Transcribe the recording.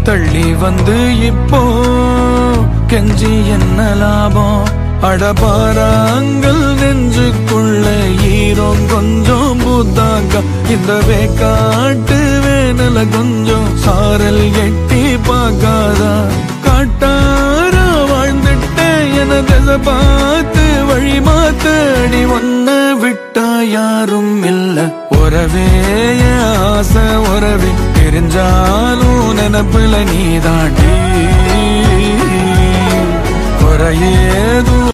தள்ளி வந்து இப்போ கெஞ்சி என்ன லாபம் அடபாராங்கள் நெஞ்சுக்குள்ள ஈரம் கொஞ்சம் புத்தாங்க இந்த வேக்காட்டு வேனல கொஞ்சம் சாரல் எட்டி பார்க்காதா காட்டாரா வாழ்ந்துட்டேன் என திசை பார்த்து வழி மாத்தடி ஒன்ன விட்டா யாரும் இல்ல உறவே என் ஆசை உறவே தெரிஞ்சாலும் நினப்புல நீ தாண்டி குறையேதும்